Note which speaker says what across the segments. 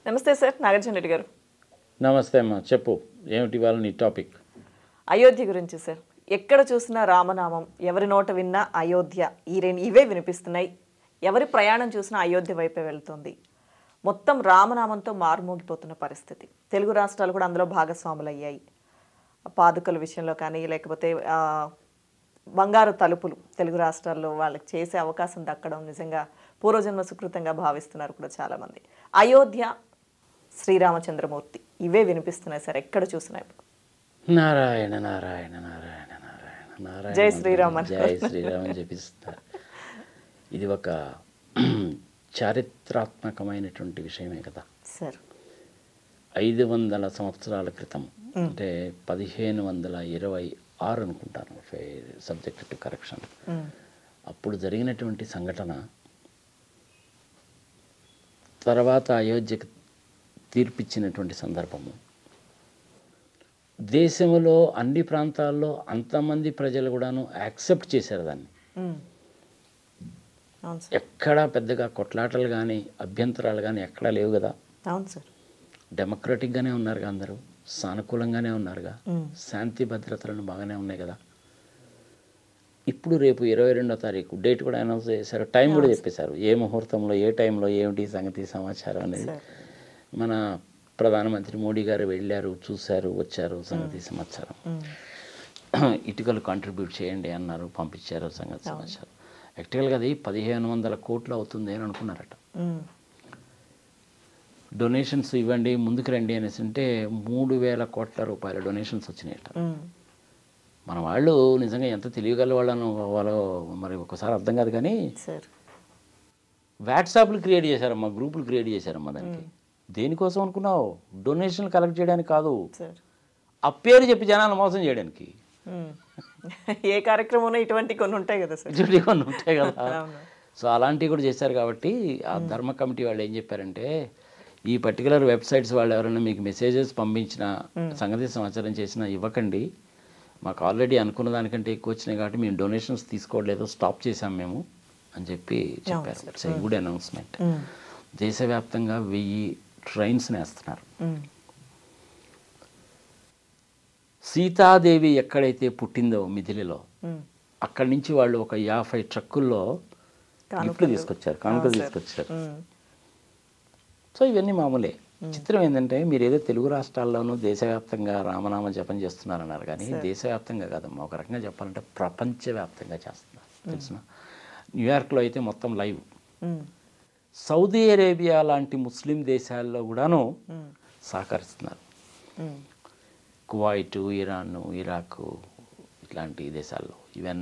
Speaker 1: నమస్తే సార్ నాగార్జున రెడ్డి గారు
Speaker 2: నమస్తే అమ్మా చెప్పు ఏమిటి ఇవాళ నీ టాపిక్
Speaker 1: అయోధ్య గురించి సార్ ఎక్కడ చూసినా రామనామం ఎవరి నోట విన్నా అయోధ్య ఈ రెండు ఇవే వినిపిస్తున్నాయి ఎవరి ప్రయాణం చూసినా అయోధ్య వైపే వెళ్తుంది మొత్తం రామనామంతో మారుమోగిపోతున్న పరిస్థితి తెలుగు రాష్ట్రాలు కూడా అందులో భాగస్వాములు అయ్యాయి పాదుకల విషయంలో కానీ లేకపోతే ఆ, బంగారు తలుపులు తెలుగు రాష్ట్రాల్లో వాళ్ళకి చేసే అవకాశం దక్కడం నిజంగా పూర్వజన్మ సుకృతంగా భావిస్తున్నారు కూడా చాలామంది అయోధ్య శ్రీరామచంద్రమూర్తి ఇవే వినిపిస్తున్నాయి సార్ ఎక్కడ చూసినా ఇప్పుడు
Speaker 2: నారాయణ నారాయణ నారాయణ నారాయణ నారాయణ
Speaker 1: జై శ్రీరామ్ అని.
Speaker 2: జై శ్రీరామ్ అని చెప్పిస్తారు ఇది ఒక చారిత్రాత్మకమైనటువంటి విషయమే కదా
Speaker 1: సార్
Speaker 2: ఐదు వందల సంవత్సరాల క్రితం అంటే పదిహేను వందల ఇరవై ఆరు అనుకుంటాను సబ్జెక్ట్ టు కరెక్షన్ అప్పుడు జరిగినటువంటి సంఘటన తర్వాత అయోధ్యకు తీర్పిచ్చినటువంటి సందర్భము దేశంలో అన్ని ప్రాంతాల్లో అంతమంది ప్రజలు కూడాను యాక్సెప్ట్ చేశారు దాన్ని
Speaker 1: మ్మ్. అవును సార్
Speaker 2: ఎక్కడా పెద్దగా కొట్లాటలు కానీ అభ్యంతరాలు కానీ ఎక్కడా లేవు కదా
Speaker 1: అవును సార్
Speaker 2: డెమోక్రటిక్గానే ఉన్నారుగా అందరూ సానుకూలంగానే ఉన్నారుగా
Speaker 1: మ్మ్.
Speaker 2: శాంతి భద్రతలను బాగానే ఉన్నాయి కదా ఇప్పుడు రేపు ఇరవై రెండో తారీఖు డేట్ కూడా అనౌన్స్ చేశారు టైం కూడా చెప్పేశారు ఏ ముహూర్తంలో ఏ టైంలో ఏమిటి సంగతి సమాచారం అనేది
Speaker 1: సార్
Speaker 2: మన ప్రధానమంత్రి మోడీ గారు వెళ్ళారు చూశారు వచ్చారు సంగతి సమాచారం
Speaker 1: మ్మ్.
Speaker 2: ఇటుకలు కాంట్రిబ్యూట్ చేయండి అన్నారు పంపించారు సంగతి సమాచారం యాక్చువల్గా అది పదిహేను వందల కోట్లు అవుతుంది అని అనుకున్నారట
Speaker 1: మ్మ్.
Speaker 2: డొనేషన్స్ ఇవ్వండి ముందుకు రండి అనేసి అంటే మూడు వేల కోట్ల రూపాయల డొనేషన్స్ వచ్చినాయట
Speaker 1: మ్మ్.
Speaker 2: మన వాళ్ళు నిజంగా ఎంత తెలియగల వాళ్ళను వాళ్ళు మరి ఒకసారి అర్థం కాదు కానీ
Speaker 1: సార్
Speaker 2: వాట్సాప్లు క్రియేట్ చేశారమ్మా గ్రూపులు క్రియేట్ చేశారమ్మా దానికి దేనికోసం అనుకున్నావు డొనేషన్లు కలెక్ట్ చేయడానికి కాదు
Speaker 1: సార్
Speaker 2: ఆ పేరు చెప్పి జనాలు మోసం చేయడానికి
Speaker 1: మ్మ్. ఏ కార్యక్రమంలో ఇటువంటి కొన్ని ఉంటాయి కదా సార్
Speaker 2: చూడి కొన్ని ఉంటాయి కదా
Speaker 1: అవును
Speaker 2: సో అలాంటివి కూడా చేశారు కాబట్టి ఆ ధర్మ కమిటీ వాళ్ళు ఏం చెప్పారంటే ఈ పర్టికులర్ వెబ్సైట్స్ వాళ్ళు ఎవరైనా మీకు మెసేజెస్ పంపించిన సంగతి సమాచారం చేసినా ఇవ్వకండి మాకు ఆల్రెడీ అనుకున్న దానికంటే ఎక్కువ వచ్చినాయి కాబట్టి మేము డొనేషన్స్ తీసుకోవట్లేదు స్టాప్ చేశాం మేము అని చెప్పి చెప్పారు it's a good announcement
Speaker 1: hmm.
Speaker 2: దేశవ్యాప్తంగా వెయ్యి ట్రైన్స్ వేస్తున్నారు
Speaker 1: మ్మ్.
Speaker 2: సీతాదేవి ఎక్కడైతే పుట్టిందో మిథిలిలో
Speaker 1: మ్మ్.
Speaker 2: అక్కడి నుంచి వాళ్ళు ఒక యాభై ట్రక్కుల్లో గిఫ్ట్లు తీసుకొచ్చారు కానుకలు తీసుకొచ్చారు
Speaker 1: మ్మ్.
Speaker 2: సో ఇవన్నీ మామూలే చిత్రం ఏంటంటే మీరు ఏదో తెలుగు రాష్ట్రాల్లోనూ దేశవ్యాప్తంగా రామనామ జపం చేస్తున్నారన్నారు కానీ దేశవ్యాప్తంగా కాదమ్మా ఒక రకంగా చెప్పాలంటే ప్రపంచవ్యాప్తంగా చేస్తున్నారు తెలిసిన న్యూయార్క్లో అయితే మొత్తం లైవ్
Speaker 1: మ్మ్.
Speaker 2: సౌదీ అరేబియా లాంటి ముస్లిం దేశాల్లో కూడాను
Speaker 1: మ్మ్.
Speaker 2: సహకరిస్తున్నారు
Speaker 1: మ్మ్.
Speaker 2: కువైట్ ఇరాన్ ఇరాక్ ఇట్లాంటి దేశాల్లో ఈవెన్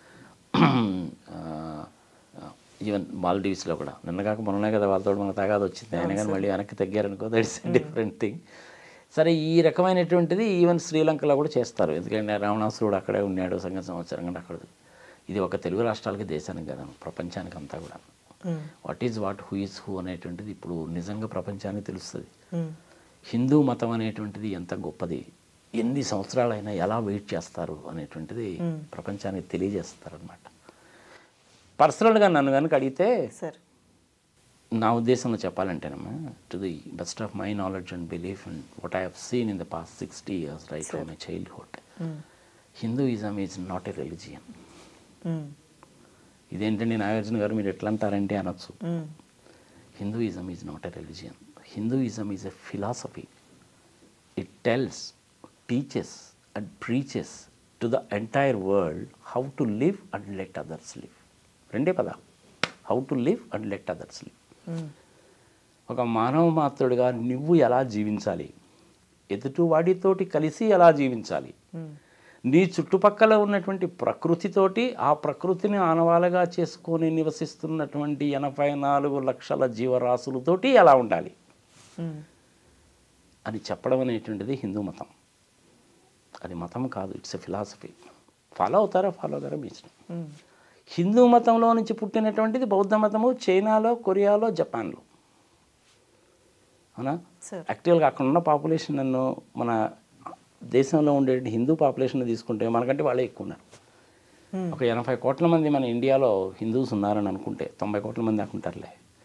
Speaker 2: ఈవెన్ మాల్దీవ్స్లో కూడా నిన్న కాక మొన్ననే కదా వాళ్ళతో మన తగాద వచ్చింది అయినా కానీ మళ్ళీ వెనక్కి తగ్గారనుకో దట్స్ డిఫరెంట్ థింగ్ సరే ఈ రకమైనటువంటిది ఈవెన్ శ్రీలంకలో కూడా చేస్తారు ఎందుకంటే రావణాసురుడు అక్కడే ఉన్నాడు సంఘ సంవత్సరం కంటే అక్కడ ఇది ఒక తెలుగు రాష్ట్రాలకి దేశానికి కదా ప్రపంచానికి అంతా కూడా
Speaker 1: hmm.
Speaker 2: What is what who is who అనేటువంటిది ఇప్పుడు నిజంగా ప్రపంచానికి తెలుస్తుంది
Speaker 1: మ్మ్.
Speaker 2: హిందూ మతం అనేటువంటిది ఎంత గొప్పది ఎన్ని సంవత్సరాలైనా ఎలా వెయిట్ చేస్తారు అనేటువంటిది ప్రపంచానికి తెలియజేస్తారు అనమాట పర్సనల్గా నన్ను కనుక అడిగితే
Speaker 1: సార్
Speaker 2: నా ఉద్దేశంలో చెప్పాలంటేనమ్మా to the best of my knowledge and belief and what I have seen in the past sixty years right from my childhood
Speaker 1: hmm.
Speaker 2: Hinduism is not a religion
Speaker 1: hmm.
Speaker 2: ఇదేంటండి నాగార్జున గారు మీరు ఎట్లా అంటారంటే అనొచ్చు
Speaker 1: మ్మ్.
Speaker 2: Hinduism is not a religion. Hinduism is a philosophy. It tells, teaches, and preaches to the entire world how to live and let others live. రెండే పద how to live and let others live
Speaker 1: hmm.
Speaker 2: ఒక మానవ మాత్రుడిగా నువ్వు ఎలా జీవించాలి ఎదుటి వాడితోటి కలిసి ఎలా జీవించాలి
Speaker 1: మ్మ్.
Speaker 2: నీ చుట్టుపక్కల ఉన్నటువంటి ప్రకృతితోటి ఆ ప్రకృతిని ఆనవాలుగా చేసుకొని నివసిస్తున్నటువంటి ఎనభై నాలుగు లక్షల జీవరాశులతోటి ఎలా ఉండాలి
Speaker 1: మ్మ్.
Speaker 2: అని చెప్పడం అనేటువంటిది హిందూ మతం అది మతం కాదు ఇట్స్ ఎ ఫిలాసఫీ ఫాలో అవుతారా ఫాలో అవుతారా మీ ఇష్టం
Speaker 1: మ్మ్.
Speaker 2: హిందూ మతంలో నుంచి పుట్టినటువంటిది బౌద్ధ మతము చైనాలో కొరియాలో జపాన్లో అవునా
Speaker 1: సార్
Speaker 2: యాక్చువల్గా అక్కడ ఉన్న పాపులేషన్ నన్ను మన దేశంలో ఉండే హిందూ పాపులేషన్ తీసుకుంటే మనకంటే వాళ్ళే ఎక్కువ ఉన్నారు
Speaker 1: మ్మ్.
Speaker 2: ఒక ఎనభై కోట్ల మంది మన ఇండియాలో హిందూస్ ఉన్నారని అనుకుంటే తొంభై కోట్ల మంది అనుకుంటారులే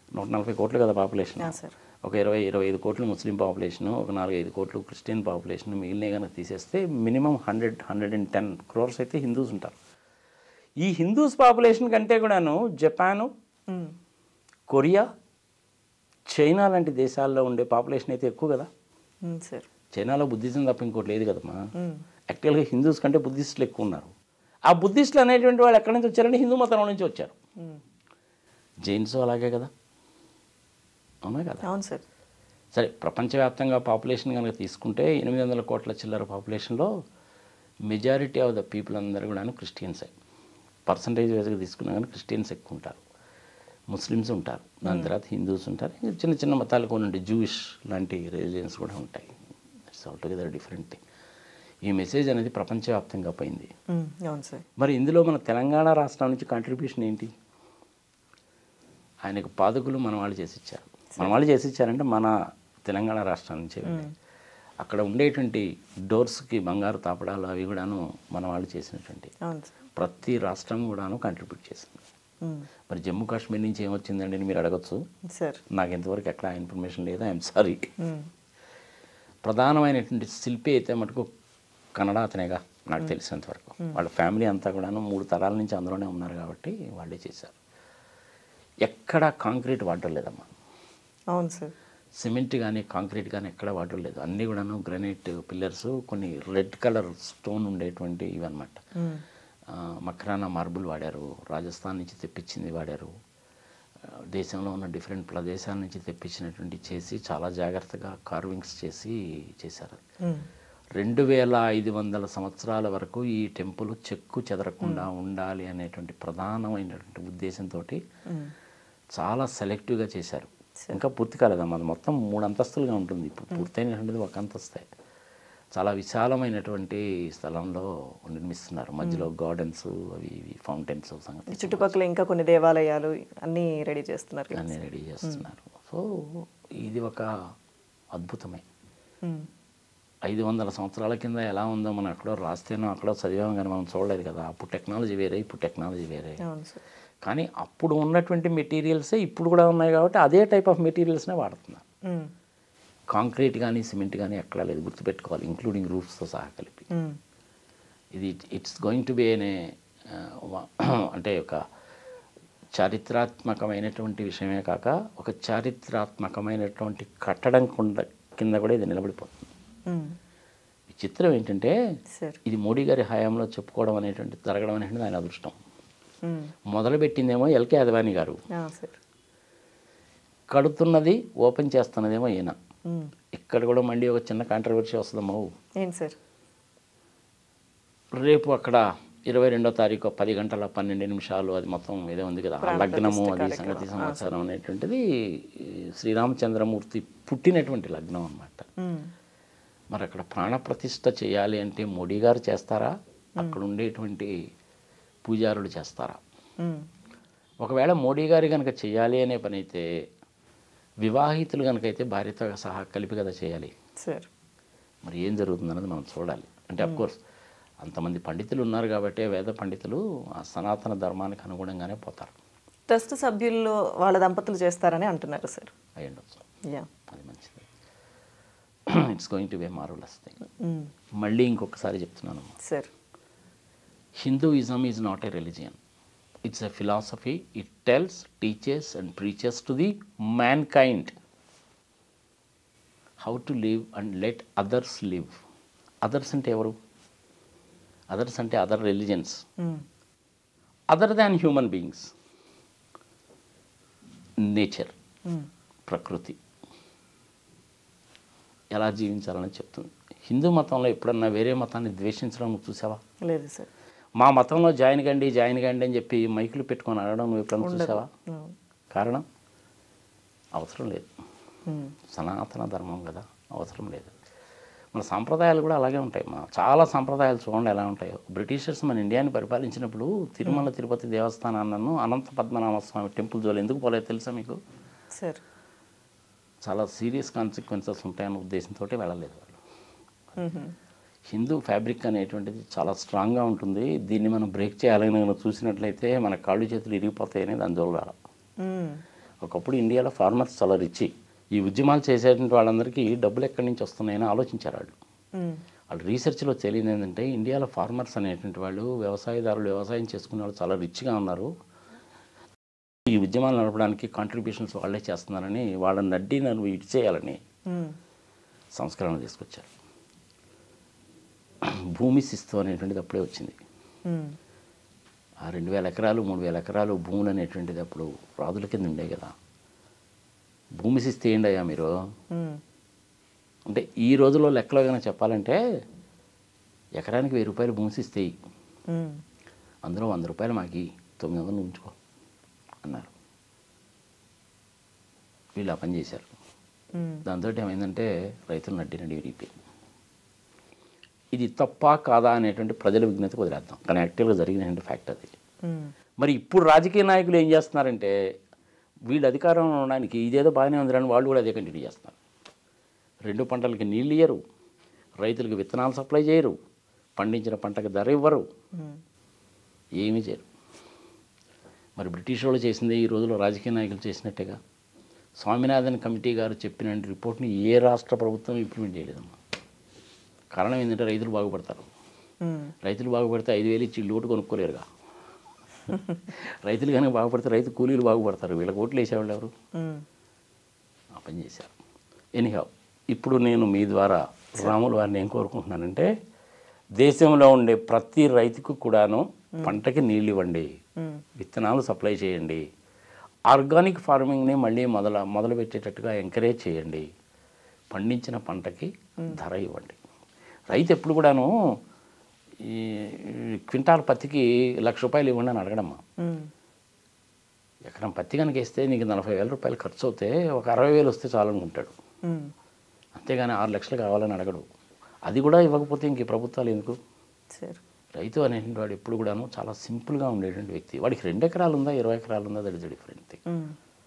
Speaker 2: నూట నలభై కోట్లు కదా పాపులేషన్
Speaker 1: యా సార్
Speaker 2: ఒక ఇరవై ఇరవై ఐదు కోట్లు ముస్లిం పాపులేషన్ ఒక నాలుగు ఐదు కోట్లు క్రిస్టియన్ పాపులేషన్ మిగిలిన కనుక తీసేస్తే minimum hundred hundred and ten crores అయితే హిందూస్ ఉంటారు ఈ హిందూస్ పాపులేషన్ కంటే కూడాను జపాను
Speaker 1: మ్మ్.
Speaker 2: కొరియా చైనా లాంటి దేశాల్లో ఉండే పాపులేషన్ అయితే ఎక్కువ కదా
Speaker 1: మ్మ్, సార్
Speaker 2: చైనాలో బుద్ధిజం తప్ప ఇంకోటి లేదు కదమ్మా
Speaker 1: మ్మ్.
Speaker 2: యాక్చువల్గా హిందూస్ కంటే బుద్ధిస్టులు ఎక్కువ ఉన్నారు ఆ బుద్ధిస్టులు అనేటువంటి వాళ్ళు ఎక్కడి నుంచి వచ్చారంటే హిందూ మతంలో నుంచి వచ్చారు
Speaker 1: మ్మ్.
Speaker 2: జైన్స్ అలాగే కదా అవునా కదా
Speaker 1: అవును సార్
Speaker 2: సరే ప్రపంచవ్యాప్తంగా పాపులేషన్ కనుక తీసుకుంటే ఎనిమిది వందల కోట్ల చిల్లర పాపులేషన్లో మెజారిటీ ఆఫ్ ద పీపుల్ అందరూ కూడా క్రిస్టియన్సే పర్సంటేజ్ వైజ్గా తీసుకున్నా కానీ క్రిస్టియన్స్ ఎక్కువ ఉంటారు ముస్లిమ్స్ ఉంటారు దాని తర్వాత హిందూస్ ఉంటారు ఇంకా చిన్న చిన్న మతాలు కొన్ని ఉంటాయి జూయిష్ లాంటి రిలీజియన్స్ కూడా ఉంటాయి it's all together different thing ఈ మెసేజ్ అనేది ప్రపంచవ్యాప్తంగా పోయింది
Speaker 1: మ్మ్. అవును సార్
Speaker 2: మరి ఇందులో మన తెలంగాణ రాష్ట్రం నుంచి కాంట్రిబ్యూషన్ ఏంటి ఆయనకు పాదకులు మన వాళ్ళు చేసి ఇచ్చారు మన వాళ్ళు చేసి ఇచ్చారంటే మన తెలంగాణ రాష్ట్రం నుంచి వెళ్ళాయి. అక్కడ ఉండేటువంటి డోర్స్కి బంగారు తాపడాలు అవి కూడాను మన వాళ్ళు చేసినటువంటి
Speaker 1: అవును సార్
Speaker 2: ప్రతి రాష్ట్రం కూడాను కాంట్రిబ్యూట్ చేసింది
Speaker 1: మ్మ్.
Speaker 2: మరి జమ్మూ కాశ్మీర్ నుంచి ఏమొచ్చిందండి అని మీరు అడగచ్చు
Speaker 1: సార్
Speaker 2: నాకు ఇంతవరకు ఎక్కడ ఇన్ఫర్మేషన్ లేదు ఐఎమ్ సారీ
Speaker 1: మ్మ్.
Speaker 2: ప్రధానమైనటువంటి శిల్పి అయితే మటుకు కన్నడ అతనేగా నాకు తెలిసినంత వరకు వాళ్ళ ఫ్యామిలీ అంతా కూడాను మూడు తరాల నుంచి అందులోనే ఉన్నారు కాబట్టి వాళ్ళే చేశారు ఎక్కడ కాంక్రీట్ వాడటం లేదమ్మా
Speaker 1: అవును సార్
Speaker 2: సిమెంట్ కానీ కాంక్రీట్ కానీ ఎక్కడ వాడటం లేదు అన్నీ కూడాను గ్రానైట్ పిల్లర్స్ కొన్ని రెడ్ కలర్ స్టోన్ ఉండేటువంటి ఇవన్నమాట
Speaker 1: మ్మ్.
Speaker 2: ఆ, మక్రానా మార్బుల్ వాడారు రాజస్థాన్ నుంచి తెప్పించింది వాడారు ఆ, దేశంలో ఉన్న డిఫరెంట్ ప్రదేశాల నుంచి తెప్పించినటువంటి చేసి చాలా జాగ్రత్తగా కార్వింగ్స్ చేసి చేశారు
Speaker 1: మ్మ్.
Speaker 2: రెండు వేల ఐదు వందల సంవత్సరాల వరకు ఈ టెంపుల్ చెక్కు చెదరకుండా ఉండాలి అనేటువంటి ప్రధానమైనటువంటి ఉద్దేశంతో
Speaker 1: మ్మ్.
Speaker 2: చాలా సెలెక్టివ్గా చేశారు ఇంకా పూర్తి కాలేదమ్మా అది మొత్తం మూడు అంతస్తులుగా ఉంటుంది ఇప్పుడు పూర్తయినటువంటిది ఒక అంతస్తే చాలా విశాలమైనటువంటి స్థలంలో నిర్మిస్తున్నారు మధ్యలో గార్డెన్స్ అవి ఇవి ఫౌంటైన్స్ సంగతి
Speaker 1: చుట్టుపక్కల ఇంకా కొన్ని దేవాలయాలు అన్నీ రెడీ చేస్తున్నారు కదా.
Speaker 2: అన్నీ రెడీ చేస్తున్నారు సో ఇది ఒక అద్భుతమే
Speaker 1: మ్మ్.
Speaker 2: ఐదు వందల సంవత్సరాల కింద ఎలా ఉందో మనం ఎక్కడో రాస్తేనో అక్కడో చదివాం కానీ మనం చూడలేదు కదా అప్పుడు టెక్నాలజీ వేరే ఇప్పుడు టెక్నాలజీ వేరే
Speaker 1: అవును సార్
Speaker 2: కానీ అప్పుడు ఉన్నటువంటి మెటీరియల్సే ఇప్పుడు కూడా ఉన్నాయి కాబట్టి అదే టైప్ ఆఫ్ మెటీరియల్స్నే వాడుతున్నారు
Speaker 1: మ్మ్.
Speaker 2: కాంక్రీట్ కానీ సిమెంట్ కానీ ఎక్కడా లేదు గుర్తుపెట్టుకోవాలి ఇంక్లూడింగ్ రూఫ్స్తో సహా కలిపి
Speaker 1: మ్మ్.
Speaker 2: ఇది ఇట్స్ గోయింగ్ టు బి అనే అంటే ఒక చారిత్రాత్మకమైనటువంటి విషయమే కాక ఒక చారిత్రాత్మకమైనటువంటి కట్టడం కింద కింద కూడా ఇది నిలబడిపోతుంది
Speaker 1: మ్మ్.
Speaker 2: విచిత్రం ఏంటంటే
Speaker 1: సార్
Speaker 2: ఇది మోడీ గారి హయాంలో చెప్పుకోవడం అనేటువంటి జరగడం అనేటువంటిది ఆయన అదృష్టం
Speaker 1: మ్మ్.
Speaker 2: మొదలుపెట్టిందేమో ఎల్కే అద్వానీ గారు
Speaker 1: ఆ, సార్
Speaker 2: కడుతున్నది ఓపెన్ చేస్తున్నదేమో ఈయన
Speaker 1: మ్మ్.
Speaker 2: ఇక్కడ కూడా మళ్ళీ ఒక చిన్న కాంట్రవర్సీ వస్తుందమ్మో
Speaker 1: ఏంటి సార్
Speaker 2: రేపు అక్కడ ఇరవై రెండో తారీఖు పది గంటల పన్నెండు నిమిషాలు అది మొత్తం ఏదో ఉంది కదా ఆ
Speaker 1: ప్రాణ
Speaker 2: లగ్నము
Speaker 1: ప్రతిష్ఠ
Speaker 2: అది సంగతి
Speaker 1: కార్యక్రమం.
Speaker 2: సమాచారం అనేటువంటిది ఈ శ్రీరామచంద్రమూర్తి పుట్టినటువంటి లగ్నం అన్నమాట
Speaker 1: మ్మ్.
Speaker 2: మరి అక్కడ ప్రాణప్రతిష్ఠ చేయాలి అంటే మోడీ గారు చేస్తారా అక్కడ ఉండేటువంటి పూజారులు చేస్తారా
Speaker 1: మ్మ్.
Speaker 2: ఒకవేళ మోడీ గారు కనుక చేయాలి అనే పని అయితే వివాహితులు కనుక అయితే భార్యతో సహా కలిపి కదా చేయాలి
Speaker 1: సార్
Speaker 2: మరి ఏం జరుగుతుందన్నది మనం చూడాలి అంటే కోర్స్ అంతమంది పండితులు ఉన్నారు కాబట్టి వేద పండితులు ఆ సనాతన ధర్మానికి అనుగుణంగానే పోతారు
Speaker 1: ట్రస్ట్ సభ్యుల్లో వాళ్ళ దంపతులు చేస్తారని అంటున్నారు సార్
Speaker 2: అయి ఉండొచ్చు
Speaker 1: యా
Speaker 2: అది మంచిది it's going to be marvellous thing
Speaker 1: hmm.
Speaker 2: మళ్ళీ ఇంకొకసారి చెప్తున్నాను
Speaker 1: sir
Speaker 2: Hinduism is not a religion it's a philosophy it tells teachers and preachers to the mankind how to live and let others live others అంటే ఎవరు others అంటే other religions
Speaker 1: hmm.
Speaker 2: Other than human beings nature
Speaker 1: hmm.
Speaker 2: ప్రకృతి ఎలా జీవించాలని చెప్తుంది హిందూ మతంలో ఎప్పుడన్నా వేరే మతాన్ని ద్వేషించడం నువ్వు చూసావా
Speaker 1: లేదు సార్
Speaker 2: మా మతంలో జాయిన్ కండి జాయిన్ కండి అని చెప్పి మైకులు పెట్టుకొని అడగడం నువ్వు ఎప్పుడన్నా చూసావా
Speaker 1: అవును.
Speaker 2: కారణం అవసరం లేదు
Speaker 1: మ్మ్.
Speaker 2: సనాతన ధర్మం కదా అవసరం లేదు మన సాంప్రదాయాలు కూడా అలాగే ఉంటాయి మా చాలా సాంప్రదాయాలు చూడండి ఎలా ఉంటాయో బ్రిటిషర్స్ మన ఇండియాని పరిపాలించినప్పుడు తిరుమల తిరుపతి దేవస్థానాలను అనంత పద్మనాభ స్వామి టెంపుల్ జోలు ఎందుకు పోలేదు తెలుసా మీకు
Speaker 1: సార్
Speaker 2: చాలా సీరియస్ కాన్సిక్వెన్సెస్ ఉంటాయన్న ఉద్దేశంతో వెళ్ళలేదు వాళ్ళు
Speaker 1: మ్మ్.
Speaker 2: హిందూ ఫ్యాబ్రిక్ అనేటువంటిది చాలా స్ట్రాంగ్గా ఉంటుంది దీన్ని మనం బ్రేక్ చేయాలని మనం చూసినట్లయితే మన కాళ్ళు చేతులు ఇరిగిపోతాయని దాని జోలు రాలి
Speaker 1: మ్మ్.
Speaker 2: ఒకప్పుడు ఇండియాలో ఫార్మర్స్ చాలా రిచ్ ఈ ఉద్యమాలు చేసేటువంటి వాళ్ళందరికీ డబ్బులు ఎక్కడి నుంచి వస్తున్నాయని ఆలోచించారు వాళ్ళు
Speaker 1: ఉమ్,
Speaker 2: వాళ్ళు రీసెర్చ్లో తెలియదు ఏంటంటే ఇండియాలో ఫార్మర్స్ అనేటువంటి వాళ్ళు వ్యవసాయదారులు వ్యవసాయం చేసుకునే వాళ్ళు చాలా రిచ్గా ఉన్నారు ఈ ఉద్యమాలు నడపడానికి కాంట్రిబ్యూషన్స్ వాళ్ళే చేస్తున్నారని వాళ్ళని నడ్డి నన్ను ఇటు చేయాలని
Speaker 1: ఉమ్,
Speaker 2: సంస్కరణ తీసుకొచ్చారు భూమి శిస్తు అనేటువంటిది అప్పుడే వచ్చింది
Speaker 1: ఉమ్,
Speaker 2: ఆ రెండు వేల ఎకరాలు మూడు వేల ఎకరాలు భూములు అనేటువంటిది అప్పుడు రాజుల కింద ఉండే కదా భూమి శిస్తు ఏంటి అయ్యా మీరు
Speaker 1: ఉమ్,
Speaker 2: అంటే ఈ రోజుల్లో లెక్కలో కనుక చెప్పాలంటే ఎకరానికి వెయ్యి రూపాయలు భూమి శిస్తే
Speaker 1: ఉమ్,
Speaker 2: అందులో వంద రూపాయలు మాకి తొమ్మిది వందలు ఉంచుకో అన్నారు వీళ్ళు ఆ పని చేశారు
Speaker 1: ఉమ్,
Speaker 2: దాంతో ఏమైందంటే రైతులు నడ్డి నడి విరిగిపోయింది ఇది తప్ప కాదా అనేటువంటి ప్రజల విజ్ఞతకు వదిలేద్దాం కానీ యాక్చువల్గా జరిగినటువంటి ఫ్యాక్ట్ అది
Speaker 1: ఉమ్,
Speaker 2: మరి ఇప్పుడు రాజకీయ నాయకులు ఏం చేస్తున్నారంటే వీళ్ళు అధికారంలో ఉండడానికి ఇదేదో బాగానే ఉందని వాళ్ళు కూడా అదే కంటిన్యూ చేస్తున్నారు రెండు పంటలకి నీళ్ళు ఇయ్యరు రైతులకు విత్తనాలు సప్లై చేయరు పండించిన పంటకు ధర ఇవ్వరు
Speaker 1: ఉమ్,
Speaker 2: ఏమీ చేయరు మరి బ్రిటిష్ వాళ్ళు చేసిందే ఈ రోజుల్లో రాజకీయ నాయకులు చేసినట్టేగా స్వామినాథన్ కమిటీ గారు చెప్పిన రిపోర్ట్ని ఏ రాష్ట్ర ప్రభుత్వం ఇంప్లిమెంట్ చేయలేదమ్మా కారణం ఏంటంటే రైతులు బాగుపడతారు
Speaker 1: ఉమ్,
Speaker 2: రైతులు బాగుపడితే ఐదు వేలు ఇచ్చి ఇల్లు ఒకటి కొనుక్కోలేరుగా రైతులు కనుక బాగుపడితే రైతు కూలీలు బాగుపడతారు వీళ్ళకి ఓట్లు వేసేవాళ్ళు ఎవరు
Speaker 1: ఉమ్,
Speaker 2: ఆ పని చేశారు ఎనీహౌ ఇప్పుడు నేను మీ ద్వారా రాముల వారిని ఏం కోరుకుంటున్నానంటే దేశంలో ఉండే ప్రతి రైతుకు కూడాను పంటకి నీళ్ళు ఇవ్వండి
Speaker 1: ఉమ్,
Speaker 2: విత్తనాలు సప్లై చేయండి ఆర్గానిక్ ఫార్మింగ్ని మళ్ళీ మొదల మొదలు పెట్టేటట్టుగా ఎంకరేజ్ చేయండి పండించిన పంటకి ధర ఇవ్వండి రైతు ఎప్పుడు కూడాను ఈ ఈ క్వింటాల్ పత్తికి లక్ష రూపాయలు ఇవ్వండి అని అడగడమ్మా
Speaker 1: ఉమ్,
Speaker 2: ఎకరం పత్తి కనుక వేస్తే నీకు నలభై వేల రూపాయలు ఖర్చు అవుతే ఒక అరవై వేలు వస్తే చాలనుకుంటాడు
Speaker 1: ఉమ్,
Speaker 2: అంతేగాని ఆరు లక్షలు కావాలని అడగడు అది కూడా ఇవ్వకపోతే ఇంక ఈ ప్రభుత్వాలు ఎందుకు
Speaker 1: సరే
Speaker 2: రైతు అనేటువంటి వాడు ఎప్పుడు కూడాను చాలా సింపుల్గా ఉండేటువంటి వ్యక్తి వాడికి రెండు ఎకరాలు ఉందా ఇరవై ఎకరాలు ఉందా that is different thing
Speaker 1: um,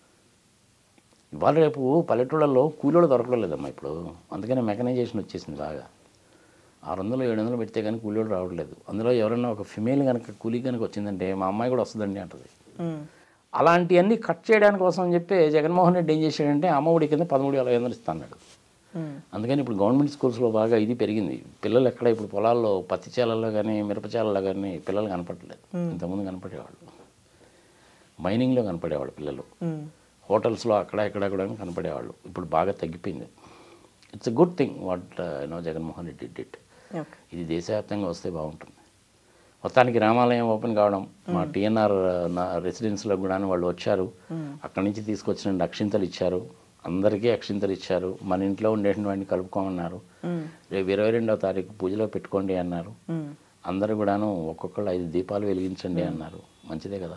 Speaker 2: ఇవాళ రేపు పల్లెటూళ్ళల్లో కూలీలు దొరకడం లేదమ్మా ఇప్పుడు అందుకనే మెకనైజేషన్ వచ్చేసింది బాగా ఆరు వందలు ఏడు వందలు పెడితే కానీ కూలీలు రావట్లేదు అందులో ఎవరైనా ఒక ఫిమేల్ కనుక కూలీ కనుక వచ్చిందంటే మా అమ్మాయి కూడా వస్తుందండి అంటది
Speaker 1: ఉమ్,
Speaker 2: అలాంటివన్నీ కట్ చేయడానికి కోసం అని చెప్పి జగన్మోహన్ రెడ్డి ఏం చేశాడంటే అమ్మఒడి కింద పదమూడు వేల ఐదు వందలు ఇస్తాడు
Speaker 1: ఉమ్,
Speaker 2: అందుకని ఇప్పుడు గవర్నమెంట్ స్కూల్స్లో బాగా ఇది పెరిగింది పిల్లలు ఎక్కడ ఇప్పుడు పొలాల్లో పత్తి చేలల్లో కానీ మిరప చేలల్లో కానీ పిల్లలు కనపడలేదు ఇంతకుముందు కనపడేవాళ్ళు మైనింగ్లో కనపడేవాళ్ళు పిల్లలు
Speaker 1: ఉమ్,
Speaker 2: హోటల్స్లో అక్కడ ఇక్కడ కూడా కనపడేవాళ్ళు ఇప్పుడు బాగా తగ్గిపోయింది it's a good thing what no Jaganmohan Reddy did
Speaker 1: okay
Speaker 2: ఇది దేశవ్యాప్తంగా వస్తే బాగుంటుంది మొత్తానికి రామాలయం ఓపెన్ కావడం మా టీఎన్ఆర్ నా రెసిడెన్స్లో కూడా వాళ్ళు వచ్చారు అక్కడి నుంచి తీసుకొచ్చిన అక్షింతలు ఇచ్చారు అందరికీ అక్షింతలు ఇచ్చారు మన ఇంట్లో ఉండేటువంటి వాడిని కలుపుకోమన్నారు
Speaker 1: ఉమ్,
Speaker 2: రేపు ఇరవై రెండవ తారీఖు పూజలో పెట్టుకోండి అన్నారు
Speaker 1: ఉమ్,
Speaker 2: అందరూ కూడాను ఒక్కొక్కళ్ళు ఐదు దీపాలు వెలిగించండి అన్నారు మంచిదే కదా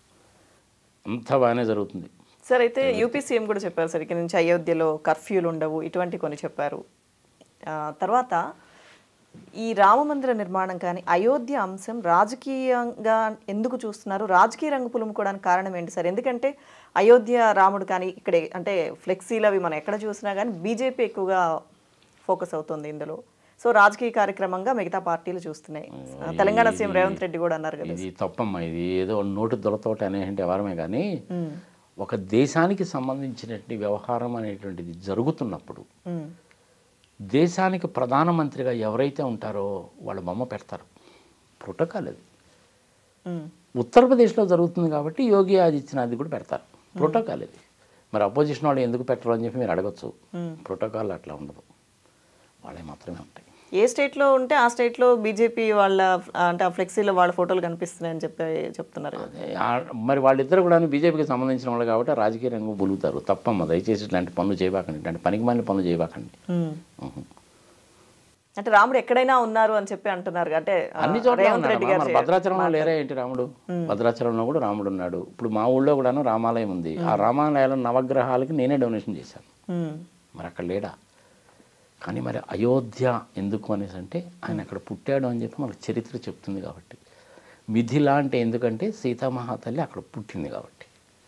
Speaker 2: అంతా బాగానే జరుగుతుంది
Speaker 1: సార్ అయితే యూపీ సీఎం కూడా చెప్పారు సార్ ఇక నుంచి అయోధ్యలో కర్ఫ్యూలు ఉండవు ఇటువంటి కొన్ని చెప్పారు ఆ, తర్వాత ఈ రామ మందిర నిర్మాణం కానీ అయోధ్య అంశం రాజకీయంగా ఎందుకు చూస్తున్నారు రాజకీయ రంగు పులుముకోవడానికి కారణం ఏంటి సార్ ఎందుకంటే అయోధ్య రాముడు కానీ ఇక్కడ అంటే ఫ్లెక్సీలు అవి మనం ఎక్కడ చూసినా కానీ బీజేపీ ఎక్కువగా ఫోకస్ అవుతుంది ఇందులో సో రాజకీయ కార్యక్రమంగా మిగతా పార్టీలు చూస్తున్నాయి తెలంగాణ సీఎం రేవంత్ రెడ్డి కూడా అన్నారు కదా
Speaker 2: ఇది తప్పమ్మా ఇది ఏదో నోటు దొరతోట అనేటువంటి వ్యవహారమే కానీ
Speaker 1: ఉమ్,
Speaker 2: ఒక దేశానికి సంబంధించినటువంటి వ్యవహారం అనేటువంటిది జరుగుతున్నప్పుడు
Speaker 1: ఉమ్,
Speaker 2: దేశానికి ప్రధానమంత్రిగా ఎవరైతే ఉంటారో వాళ్ళ బొమ్మ పెడతారు ప్రోటోకాల్ అది
Speaker 1: ఉమ్,
Speaker 2: ఉత్తరప్రదేశ్లో జరుగుతుంది కాబట్టి యోగి ఆదిత్యనాథ్ కూడా పెడతారు ప్రోటోకాల్ అది మరి అపోజిషన్ వాళ్ళు ఎందుకు పెట్టరు అని చెప్పి మీరు అడగచ్చు
Speaker 1: ఉమ్.
Speaker 2: ప్రోటోకాల్ అట్లా ఉండదు వాళ్ళే మాత్రమే ఉంటాయి
Speaker 1: ఏ స్టేట్లో ఉంటే ఆ స్టేట్లో బీజేపీ వాళ్ళ అంటే ఆ ఫ్లెక్సీలో వాళ్ళ ఫోటోలు కనిపిస్తున్నాయని చెప్పి చెప్తున్నారు కదా
Speaker 2: అదే, ఆ- మరి వాళ్ళిద్దరు కూడా బీజేపీకి సంబంధించిన వాళ్ళు కాబట్టి ఆ రాజకీయ రంగు బులుగుతారు తప్పమ్మ దయచేసి ఇట్లాంటి పనులు చేయబాకండి ఇట్లాంటి పనికి మాలిన పనులు చేయబాకండి
Speaker 1: ఉమ్.
Speaker 2: ఉహు.
Speaker 1: అంటే రాముడు ఎక్కడైనా ఉన్నారు అని చెప్పి అంటున్నారు అంటే ఆ,
Speaker 2: అన్ని చోట్ల
Speaker 1: రేవంత్
Speaker 2: ఉన్నాడు
Speaker 1: రెడ్డి
Speaker 2: అమ్మా.
Speaker 1: గారు
Speaker 2: మరి భద్రాచలంలో లేరా ఏంటి రాముడు భద్రాచలంలో కూడా రాముడు ఉన్నాడు ఇప్పుడు మా ఊళ్ళో కూడాను రామాలయం ఉంది ఆ రామాలయాల నవగ్రహాలకి నేనే డొనేషన్ చేశాను
Speaker 1: ఉమ్,
Speaker 2: మరి అక్కడ లేడా కానీ మరి అయోధ్య ఎందుకు అనేసి అంటే ఆయన అక్కడ పుట్టాడు అని చెప్పి మనకు చరిత్ర చెప్తుంది కాబట్టి మిథిలా అంటే ఎందుకంటే సీతామహాతల్లి అక్కడ పుట్టింది కాబట్టి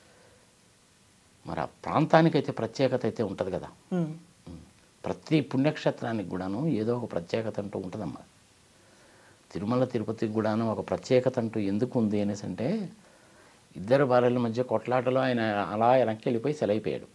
Speaker 2: మరి ఆ ప్రాంతానికైతే ప్రత్యేకత అయితే ఉంటుంది కదా
Speaker 1: ఉమ్,
Speaker 2: ప్రతి పుణ్యక్షేత్రానికి కూడాను ఏదో ఒక ప్రత్యేకత అంటూ ఉంటుందమ్మా తిరుమల తిరుపతికి కూడాను ఒక ప్రత్యేకత అంటూ ఎందుకు ఉంది అనేసి అంటే ఇద్దరు భార్యల మధ్య కొట్లాటలో ఆయన అలా వెనక్కి వెళ్ళిపోయి సెలైపోయాడు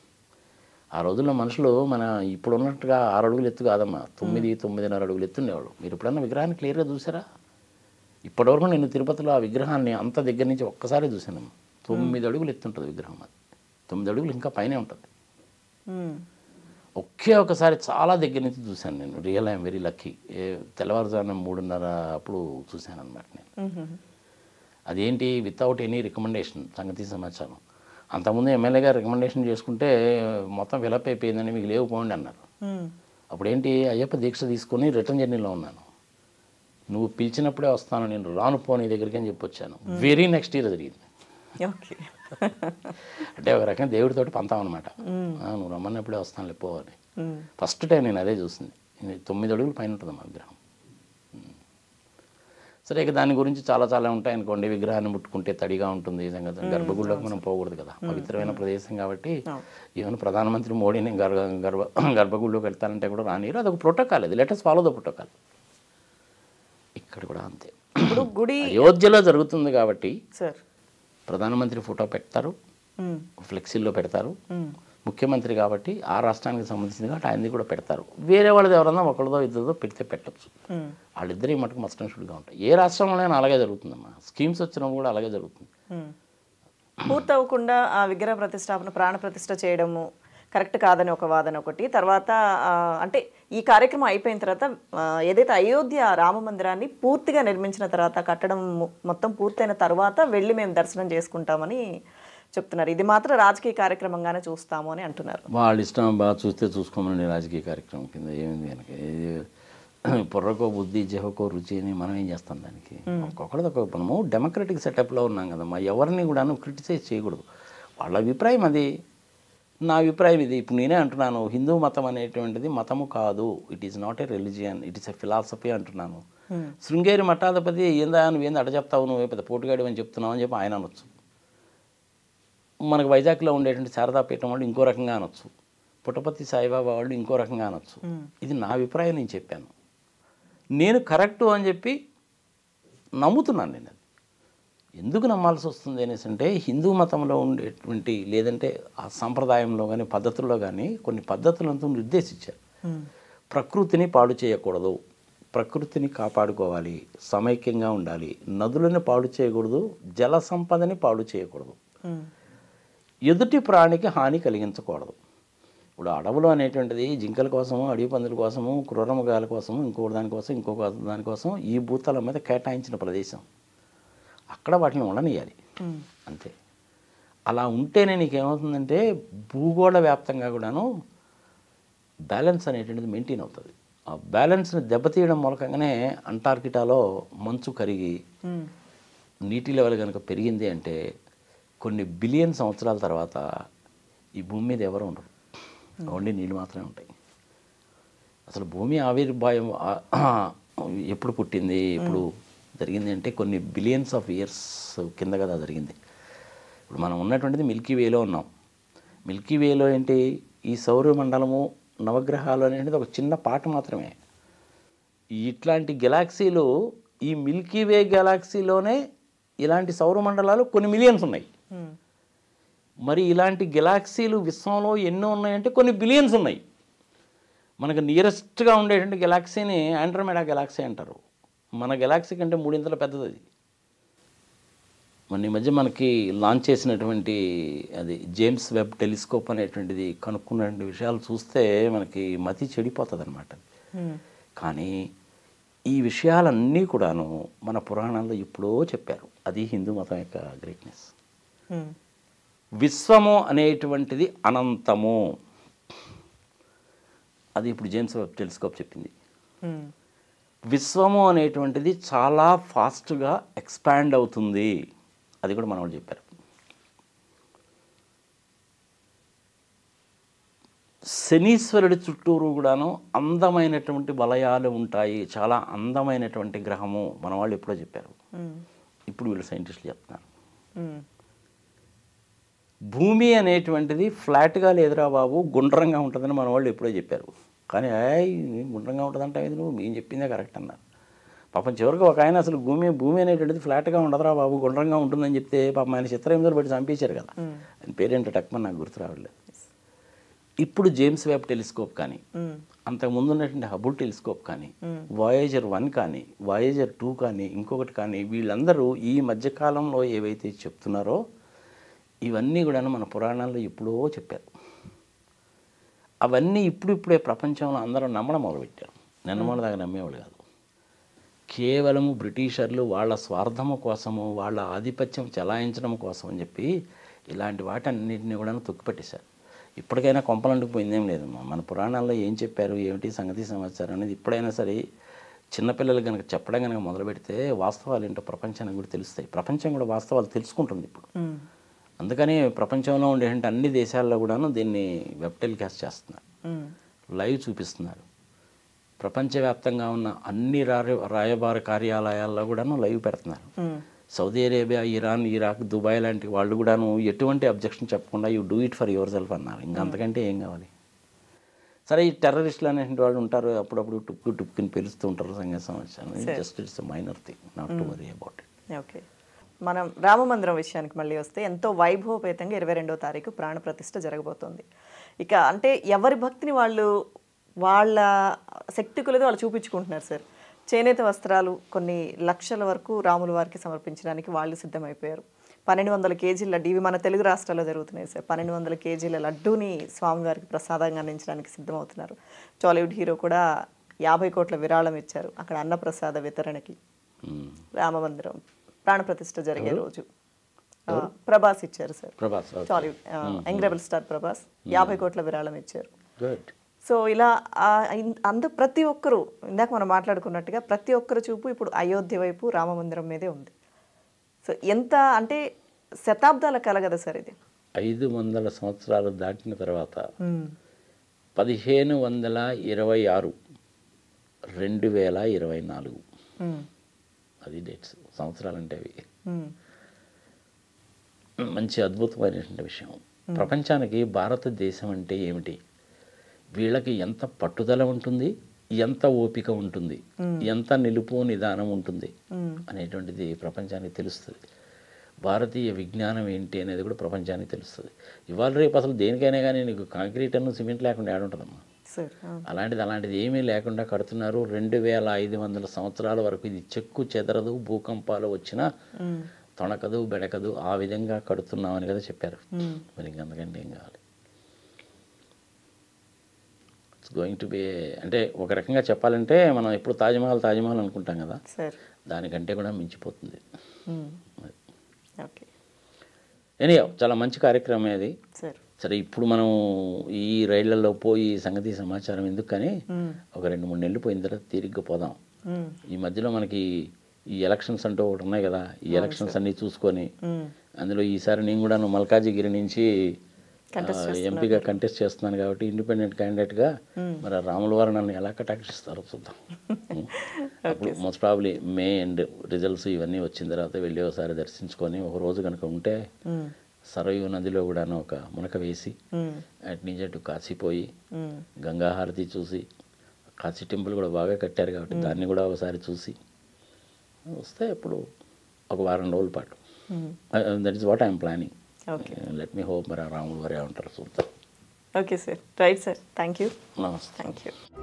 Speaker 2: ఆ రోజుల్లో మనుషులు మన ఇప్పుడు ఉన్నట్టుగా ఆరు అడుగులు ఎత్తు కాదమ్మా తొమ్మిది తొమ్మిదిన్నర అడుగులు ఎత్తుండేవాడు మీరు ఎప్పుడన్నా విగ్రహాన్ని క్లియర్గా చూసారా ఇప్పటివరకు నేను తిరుపతిలో ఆ విగ్రహాన్ని అంత దగ్గర నుంచి ఒక్కసారి చూశానమ్మా తొమ్మిది అడుగులు ఎత్తుంటుంది విగ్రహం అది తొమ్మిది అడుగులు ఇంకా పైనే ఉంటుంది
Speaker 1: ఉమ్.
Speaker 2: ఒకే ఒకసారి చాలా దగ్గర నుంచి చూశాను నేను రియల్ ఐఎమ్ వెరీ లక్కీ తెల్లవారుజామున మూడున్నర అప్పుడు చూశాను అనమాట నేను
Speaker 1: ఉమ్.
Speaker 2: అదేంటి వితౌట్ ఎనీ రికమెండేషన్ సంగతి సమాచారం అంతకుముందు ఎమ్మెల్యే గారు రికమెండేషన్ చేసుకుంటే మొత్తం ఫిలప్ అయిపోయిందని మీకు లేవు పోండి అన్నారు
Speaker 1: ఉమ్.
Speaker 2: అప్పుడేంటి అయ్యప్ప దీక్ష తీసుకొని రిటర్న్ జర్నీలో ఉన్నాను నువ్వు పిలిచినప్పుడే వస్తాను నేను రాను పో నీ దగ్గరికి అని చెప్పి వచ్చాను వెరీ నెక్స్ట్ ఇయర్ జరిగింది
Speaker 1: ఓకే
Speaker 2: అంటే ఒక రకంగా దేవుడితోటి పంతాం అనమాట నువ్వు రమ్మన్నప్పుడే వస్తాను పో అని
Speaker 1: ఉమ్.
Speaker 2: ఫస్ట్ టైం నేను అదే చూసింది ఇది తొమ్మిది అడుగులు పైన ఉంటుంది మా విగ్రహం ఉమ్. సరే ఇక దాని గురించి చాలా చాలా ఉంటాయి అనుకోండి విగ్రహాన్ని ముట్టుకుంటే తడిగా ఉంటుంది ఈ సంగతి గర్భగుడిలోకి మనం పోకూడదు కదా పవిత్రమైన ప్రదేశం కాబట్టి
Speaker 1: అవును.
Speaker 2: ఈవెన్ ప్రధానమంత్రి మోడీని గర్భ గర్భ గర్భగుడిలోకి వెళ్తానంటే కూడా రానియరు అదొక ప్రోటోకాల్ అది లెటర్స్ ఫాలో ద ప్రోటోకాల్ ఇక్కడ కూడా అంతే
Speaker 1: ఇప్పుడు గుడి
Speaker 2: అయోధ్యలో జరుగుతుంది కాబట్టి
Speaker 1: సార్
Speaker 2: ప్రధానమంత్రి ఫోటో పెడతారు
Speaker 1: ఉమ్.
Speaker 2: ఫ్లెక్సీల్లో పెడతారు
Speaker 1: ఉమ్.
Speaker 2: ముఖ్యమంత్రి కాబట్టి ఆ రాష్ట్రానికి సంబంధించింది కాబట్టి ఆయనది కూడా పెడతారు వేరే వాళ్ళది ఎవరన్నా ఒకరిదో ఇద్దరిదో పెడితే పెట్టచ్చు
Speaker 1: ఉమ్.
Speaker 2: వాళ్ళిద్దరి మటుకు మస్ట్ అండ్ షుడ్గా ఉంటాయి ఏ రాష్ట్రంలోనైనా అలాగే జరుగుతుందమ్మా స్కీమ్స్ వచ్చినప్పుడు కూడా అలాగే జరుగుతుంది
Speaker 1: ఉమ్. పూర్తవకుండా ఆ విగ్రహ ప్రతిష్టాపన ప్రాణ ప్రతిష్ఠ చేయడము కరెక్ట్ కాదని ఒక వాదన ఒకటి తర్వాత ఆ, అంటే ఈ కార్యక్రమం అయిపోయిన తర్వాత ఆ, ఏదైతే అయోధ్య రామ మందిరాన్ని పూర్తిగా నిర్మించిన తర్వాత కట్టడం మొ- మొత్తం పూర్తయిన తర్వాత వెళ్ళి మేము దర్శనం చేసుకుంటామని చెప్తున్నారు ఇది మాత్రం రాజకీయ కార్యక్రమంగానే చూస్తాము అని అంటున్నారు
Speaker 2: వాళ్ళ ఇష్టం బాగా చూస్తే చూసుకోమని రాజకీయ కార్యక్రమం కింద ఏమింది కనుక ఇది పొర్రకో బుద్ధి జహకో రుచి అని మనం ఏం చేస్తాం దానికి ఒక్కొక్కరిది ఒక మనము డెమోక్రటిక్ సెటప్లో ఉన్నాం కదమ్మా ఎవరిని కూడాను క్రిటిసైజ్ చేయకూడదు వాళ్ళ అభిప్రాయం అది నా అభిప్రాయం ఇది ఇప్పుడు నేనే అంటున్నాను హిందూ మతం అనేటువంటిది మతము కాదు it is not a religion it is a philosophy అంటున్నాను శృంగేరి మఠాధిపతి ఏందా నువ్వేంది అడ చెప్తావు నువ్వు పెద్ద పోటుగాడు అని చెప్తున్నావు అని చెప్పి ఆయన అనొచ్చు మనకు వైజాగ్లో ఉండేటువంటి శారదాపీఠం వాళ్ళు ఇంకో రకంగా అనొచ్చు పుట్టపర్తి సాయిబాబా వాళ్ళు ఇంకో రకంగా అనొచ్చు ఇది నా అభిప్రాయం నేను చెప్పాను నేను కరెక్టు అని చెప్పి నమ్ముతున్నాను నేను అది ఎందుకు నమ్మాల్సి వస్తుంది అనేసి అంటే హిందూ మతంలో ఉండేటువంటి లేదంటే ఆ సంప్రదాయంలో కానీ పద్ధతుల్లో కానీ కొన్ని పద్ధతులంతా నిర్దేశించారు
Speaker 1: ఉమ్.
Speaker 2: ప్రకృతిని పాడు చేయకూడదు ప్రకృతిని కాపాడుకోవాలి సమైక్యంగా ఉండాలి నదులను పాడు చేయకూడదు జల సంపదని పాడు చేయకూడదు
Speaker 1: ఉమ్.
Speaker 2: ఎదుటి ప్రాణికి హాని కలిగించకూడదు ఇప్పుడు అడవులు అనేటువంటిది జింకల కోసము అడవి పందుల కోసము క్రూరమృగాల కోసము ఇంకొక దానికోసం ఇంకొక దానికోసం ఈ భూతాల మీద కేటాయించిన ప్రదేశం అక్కడ వాటిని ఉండనియాలి
Speaker 1: ఉమ్.
Speaker 2: అంతే అలా ఉంటేనే నీకేమవుతుందంటే భూగోళ వ్యాప్తంగా కూడాను బ్యాలెన్స్ అనేటువంటిది మెయింటైన్ అవుతుంది ఆ బ్యాలెన్స్ని దెబ్బతీయడం మూలకంగానే అంటార్కిటాలో మంచు కరిగి
Speaker 1: ఉమ్.
Speaker 2: నీటి లెవెల్ కనుక పెరిగింది అంటే కొన్ని బిలియన్ సంవత్సరాల తర్వాత ఈ భూమి మీద ఎవరు ఉండరు ఓన్లీ నీళ్ళు మాత్రమే ఉంటాయి అసలు భూమి ఆవిర్భావం ఆ- ఎప్పుడు పుట్టింది ఎప్పుడు జరిగింది అంటే కొన్ని బిలియన్స్ ఆఫ్ ఇయర్స్ కింద కదా జరిగింది ఇప్పుడు మనం ఉన్నటువంటిది మిల్కీ వేలో ఉన్నాం మిల్కీ వేలో ఏంటి ఈ సౌరమండలము నవగ్రహాలు అనేటువంటిది ఒక చిన్న పాట మాత్రమే ఇట్లాంటి గెలాక్సీలు ఈ మిల్కీ వే గెలాక్సీలోనే ఇలాంటి సౌరమండలాలు కొన్ని మిలియన్స్ ఉన్నాయి
Speaker 1: ఉమ్.
Speaker 2: మరి ఇలాంటి గెలాక్సీలు విశ్వంలో ఎన్నో ఉన్నాయంటే కొన్ని బిలియన్స్ ఉన్నాయి మనకు నియరెస్ట్గా ఉండేటువంటి గెలాక్సీని ఆండ్రోమెడా గెలాక్సీ అంటారు మన గెలాక్సీ కంటే మూడింతల పెద్దది అది మన ఈ మధ్య మనకి లాంచ్ చేసినటువంటి అది జేమ్స్ వెబ్ టెలిస్కోప్ అనేటువంటిది కనుక్కున్నటువంటి విషయాలు చూస్తే మనకి మతి చెడిపోతుంది అనమాట
Speaker 1: ఉమ్.
Speaker 2: కానీ ఈ విషయాలన్నీ కూడాను మన పురాణాల్లో ఎప్పుడో చెప్పారు అది హిందూ మతం యొక్క గ్రేట్నెస్
Speaker 1: ఉమ్.
Speaker 2: విశ్వము అనేటువంటిది అనంతము అది ఇప్పుడు జేమ్స్ వెబ్ టెలిస్కోప్ చెప్పింది
Speaker 1: ఉమ్.
Speaker 2: విశ్వము అనేటువంటిది చాలా ఫాస్ట్గా ఎక్స్పాండ్ అవుతుంది అది కూడా మన వాళ్ళు చెప్పారు శనీశ్వరుడి చుట్టూరు కూడాను అందమైనటువంటి వలయాలు ఉంటాయి చాలా అందమైనటువంటి గ్రహము మన వాళ్ళు ఎప్పుడో చెప్పారు
Speaker 1: ఉమ్. ఇది
Speaker 2: వీళ్ళు సైంటిస్టులు చెప్తున్నారు
Speaker 1: ఉమ్.
Speaker 2: భూమి అనేటువంటిది ఫ్లాట్గా లేదురా బాబు గుండ్రంగా ఉంటుందని మన వాళ్ళు ఎప్పుడో చెప్పారు కానీ ఏయ్ గుండ్రంగా ఉంటుందంటే ఇది నువ్వు మేము చెప్పిందే కరెక్ట్ అన్నారు పాపం చివరికి ఒక ఆయన అసలు భూమి భూమి అనేటువంటిది ఫ్లాట్గా ఉండదురా బాబు గుండ్రంగా ఉంటుందని చెప్తే పాపం ఆయన చిత్రహింసలు పెట్టి చంపించారు కదా ఆయన పేరేంటో టక్మని నాకు గుర్తు రావట్లేదు ఇప్పుడు జేమ్స్ వెబ్ టెలిస్కోప్ కానీ
Speaker 1: మ్మ్.
Speaker 2: అంతకుముందు ఉన్నటువంటి హబుల్ టెలిస్కోప్ కానీ వాయేజర్ వన్ కానీ వాయేజర్ టూ కానీ ఇంకొకటి కానీ వీళ్ళందరూ ఈ మధ్యకాలంలో ఏవైతే చెప్తున్నారో ఇవన్నీ కూడా మన పురాణాల్లో ఎప్పుడో చెప్పారు అవన్నీ ఇప్పుడు ఇప్పుడే ప్రపంచంలో అందరూ నమ్మడం మొదలుపెట్టారు నిన్న మొన్న దాకా నమ్మేవాళ్ళు కాదు కేవలము బ్రిటిషర్లు వాళ్ళ స్వార్థము కోసము వాళ్ళ ఆధిపత్యం చెలాయించడం కోసం అని చెప్పి ఇలాంటి వాటన్నిటిని కూడా తొక్కిపెట్టేశారు ఇప్పటికైనా కొంపలంటుకు పోయిందేం లేదు మన పురాణాల్లో ఏం చెప్పారు ఏమిటి సంగతి సమాచారం అనేది ఇప్పుడైనా సరే చిన్నపిల్లలు కనుక చెప్పడం కనుక మొదలు పెడితే వాస్తవాలు ఏంటో ప్రపంచానికి కూడా తెలుస్తాయి ప్రపంచం కూడా వాస్తవాలు తెలుసుకుంటుంది ఇప్పుడు
Speaker 1: మ్మ్.
Speaker 2: అందుకని ప్రపంచంలో ఉండే అన్ని దేశాల్లో కూడాను దీన్ని వెబ్ టెలికాస్ట్ చేస్తున్నారు
Speaker 1: మ్మ్.
Speaker 2: లైవ్ చూపిస్తున్నారు ప్రపంచవ్యాప్తంగా ఉన్న అన్ని రాయ రాయబార కార్యాలయాల్లో కూడాను లైవ్ పెడుతున్నారు
Speaker 1: మ్మ్.
Speaker 2: Saudi Arabia Iran Iraq Dubai లాంటి వాళ్ళు కూడాను ఎటువంటి అబ్జెక్షన్ చెప్పకుండా you do it for your self అన్నారు ఇంకా అంతకంటే ఏం కావాలి సరే ఈ టెర్రరిస్టులు అనేటువంటి వాళ్ళు ఉంటారు అప్పుడప్పుడు టుక్కు టుక్కుని పిలుస్తూ ఉంటారు సంఘ సంవత్సరం just it's minor thing not to worry about it
Speaker 1: okay మనం రామమందిరం విషయానికి మళ్ళీ వస్తే ఎంతో వైభవపేతంగా ఇరవై రెండో తారీఖు ప్రాణ ప్రతిష్ఠ జరగబోతోంది ఇక అంటే ఎవరి భక్తిని వాళ్ళు వాళ్ళ శక్తి కొలది వాళ్ళు చూపించుకుంటున్నారు సార్ చేనేత వస్త్రాలు కొన్ని లక్షల వరకు రాముల వారికి సమర్పించడానికి వాళ్ళు సిద్ధమైపోయారు పన్నెండు వందల కేజీల లడ్డు ఇవి మన తెలుగు రాష్ట్రాల్లో జరుగుతున్నాయి సార్ పన్నెండు వందల కేజీల లడ్డూని స్వామివారికి ప్రసాదంగా అందించడానికి సిద్ధమవుతున్నారు టాలీవుడ్ హీరో కూడా యాభై కోట్ల విరాళం ఇచ్చారు అక్కడ అన్నప్రసాద వితరణకి రామమందిరం ప్రాణప్రతిష్ఠ జరిగే రోజు ఆ, ప్రభాస్ ఇచ్చారు sir
Speaker 2: Prabhas
Speaker 1: Tollywood young rebel star Prabhas యాభై కోట్ల విరాళం ఇచ్చారు
Speaker 2: గుడ్
Speaker 1: సో ఇలా ఆ, ఇన్- అంద ప్రతి ఒక్కరు ఇందాక మనం మాట్లాడుకున్నట్టుగా ప్రతి ఒక్కరు చూపు ఇప్పుడు అయోధ్య వైపు రామమందిరం మీదే ఉంది సో ఎంత అంటే శతాబ్దాల కల కదా సార్ ఇది
Speaker 2: ఐదు వందల సంవత్సరాలు దాటిన తర్వాత
Speaker 1: మ్మ్.
Speaker 2: పదిహేను వందల ఇరవై ఆరు రెండు వేల ఇరవై నాలుగు
Speaker 1: మ్మ్.
Speaker 2: అది డేట్స్ సంవత్సరాలు అంటే అవి
Speaker 1: మ్మ్.
Speaker 2: మంచి అద్భుతమైనటువంటి విషయం ప్రపంచానికి భారతదేశం అంటే ఏమిటి వీళ్ళకి ఎంత పట్టుదల ఉంటుంది ఎంత ఓపిక ఉంటుంది ఎంత నిలుపు నిదానం ఉంటుంది
Speaker 1: మ్మ్.
Speaker 2: అనేటువంటిది ప్రపంచానికి తెలుస్తుంది భారతీయ విజ్ఞానం ఏంటి అనేది కూడా ప్రపంచానికి తెలుస్తుంది ఇవాళ రేపు అసలు దేనికైనా కానీ నీకు కాంక్రీట్ అನ್ನು సిమెంట్ లేకుండా ఏడుంటుందమ్మా
Speaker 1: సార్ ఆ.
Speaker 2: అలాంటిది అలాంటిది ఏమీ లేకుండా కడుతున్నారు రెండు వేల ఐదు వందల సంవత్సరాల వరకు ఇది చెక్కు చెదరదు భూకంపాలు వచ్చినా
Speaker 1: మ్మ్.
Speaker 2: తొణకదు బెడకదు ఆ విధంగా కడుతున్నామని కదా చెప్పారు
Speaker 1: మ్మ్.
Speaker 2: మరి ఇంకంతకంటే ఏం కావాలి ఇట్స్ గోయింగ్ టు బి అంటే ఒక రకంగా చెప్పాలంటే మనం ఎప్పుడు తాజ్మహల్ తాజ్మహల్ అనుకుంటాం కదా
Speaker 1: సార్
Speaker 2: దానికంటే కూడా మించిపోతుంది
Speaker 1: మ్మ్. ఓకే
Speaker 2: ఎనియో చాలా మంచి కార్యక్రమం ఇది
Speaker 1: సార్
Speaker 2: సరే ఇప్పుడు మనం ఈ రైళ్లలో పోయి సంగతి సమాచారం ఎందుకు కానీ
Speaker 1: మ్మ్.
Speaker 2: ఒక రెండు మూడు నెలలు పోయిన తర్వాత తీరిగ్గా పోదాం
Speaker 1: మ్మ్.
Speaker 2: ఈ మధ్యలో మనకి ఈ ఎలక్షన్స్ అంటూ ఒకటి ఉన్నాయి కదా ఈ ఎలక్షన్స్ అన్నీ చూసుకొని
Speaker 1: మ్మ్.
Speaker 2: అందులో ఈసారి నేను కూడా మల్కాజిగిరి నుంచి
Speaker 1: Contest
Speaker 2: ఆ, ఎంపీగా కంటెస్ట్ చేస్తున్నాను కాబట్టి ఇండిపెండెంట్ క్యాండిడేట్గా మరి ఆ రాముల వారు నన్ను ఎలా కటాక్షిస్తారో చూద్దాం అప్పుడు most probably May and results ఇవన్నీ వచ్చిన తర్వాత వెళ్ళి ఒకసారి దర్శించుకొని ఒక రోజు కనుక ఉంటే
Speaker 1: మ్మ్.
Speaker 2: సరయు నదిలో కూడాను ఒక మునక వేసి
Speaker 1: మ్మ్.
Speaker 2: అటు నుంచి అటు కాసిపోయి
Speaker 1: మ్మ్.
Speaker 2: గంగా హారతి చూసి కాశీ టెంపుల్ కూడా బాగా కట్టారు కాబట్టి దాన్ని కూడా ఒకసారి చూసి వస్తే ఇప్పుడు ఒక వారం రోజుల పాటు
Speaker 1: hmm.
Speaker 2: That is what I'm planning
Speaker 1: okay
Speaker 2: let me hope మరి ఆ రాములు వారే ఉంటారు చూద్దాం
Speaker 1: okay sir right sir thank you
Speaker 2: నమస్తే
Speaker 1: థ్యాంక్ యూ